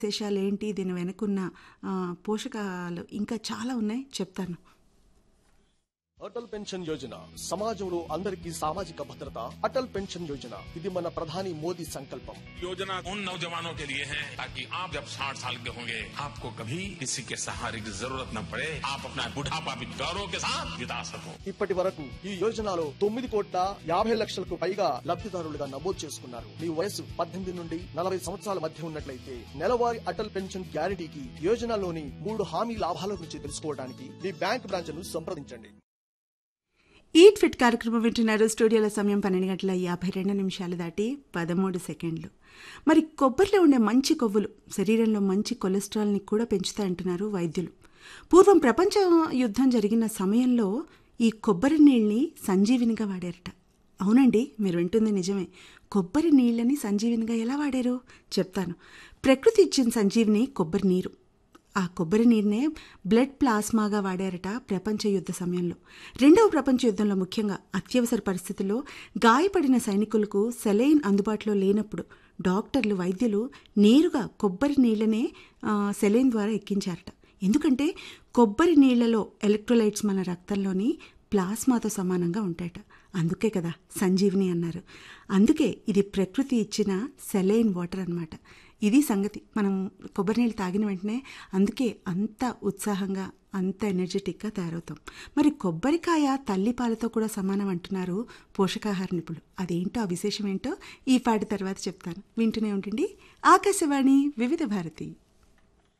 విశేషాలు ఏంటి దీని వెనుకున్న ఆ, పోషకాలు ఇంకా చాలా ఉన్నాయి చెప్తాను అటల్ పెన్షన్ యోజన సమాజంలో అందరికీ సామాజిక భద్రత అటల్ పెన్షన్ యోజన ఇది మన ప్రధాని మోదీ సంకల్పం योजना उन नौजवानों के लिए है ताकि आप जब 60 साल के होंगे आपको कभी किसी के सहारे की जरूरत न पड़े आप अपना बुढ़ापा भी गौरव के साथ बिता सको ఇప్పటి వరకు ఈ యోజనలో తొమ్మిది కోట్ల యాభై లక్షలకు పైగా లబ్ధిదారులుగా నమోదు చేసుకున్నారు మీ వయసు పద్దెనిమిది నుండి నలభై సంవత్సరాల మధ్య ఉన్నట్లయితే నెలవారీ అటల్ పెన్షన్ గ్యారంటీకి యోజనలోని మూడు హామీ లాభాల గురించి తెలుసుకోవడానికి మీ బ్యాంక్ బ్రాంచ్ ను సంప్రదించండి ఈట్ ఫిట్ కార్యక్రమం వింటున్నారు స్టూడియోలో సమయం పన్నెండు గంటల యాభై రెండు నిమిషాలు దాటి పదమూడు సెకండ్లు మరి కొబ్బరిలో ఉండే మంచి కొవ్వులు శరీరంలో మంచి కొలెస్ట్రాల్ని కూడా పెంచుతాయంటున్నారు వైద్యులు పూర్వం ప్రపంచ యుద్ధం జరిగిన సమయంలో ఈ కొబ్బరి నీళ్ళని సంజీవినిగా వాడారట అవునండి మీరు వింటుంది నిజమే కొబ్బరి నీళ్ళని సంజీవినిగా ఎలా వాడారు చెప్తాను ప్రకృతి ఇచ్చిన సంజీవిని కొబ్బరి నీరు ఆ కొబ్బరి నీరునే బ్లడ్ ప్లాస్మాగా వాడారట ప్రపంచ యుద్ధ సమయంలో రెండవ ప్రపంచ యుద్ధంలో ముఖ్యంగా అత్యవసర పరిస్థితుల్లో గాయపడిన సైనికులకు సెలైన్ అందుబాటులో లేనప్పుడు డాక్టర్లు వైద్యులు నేరుగా కొబ్బరి నీళ్ళనే ఆ, సెలైన్ ద్వారా ఎక్కించారట ఎందుకంటే కొబ్బరి నీళ్లలో ఎలక్ట్రోలైట్స్ మన రక్తంలోని ప్లాస్మాతో సమానంగా ఉంటాయట అందుకే కదా సంజీవిని అన్నారు అందుకే ఇది ప్రకృతి ఇచ్చిన సెలైన్ వాటర్ అన్నమాట ఇది సంగతి మనం కొబ్బరి నీళ్ళు తాగిన వెంటనే అందుకే అంత ఉత్సాహంగా అంత ఎనర్జెటిక్గా తయారవుతాం మరి కొబ్బరికాయ తల్లి పాలతో కూడా సమానం అంటున్నారు పోషకాహార నిపుణులు అదేంటో ఆ విశేషం ఏంటో ఈ పాటి తర్వాత చెప్తాను వింటూనే ఉంటుంది ఆకాశవాణి వివిధ భారతి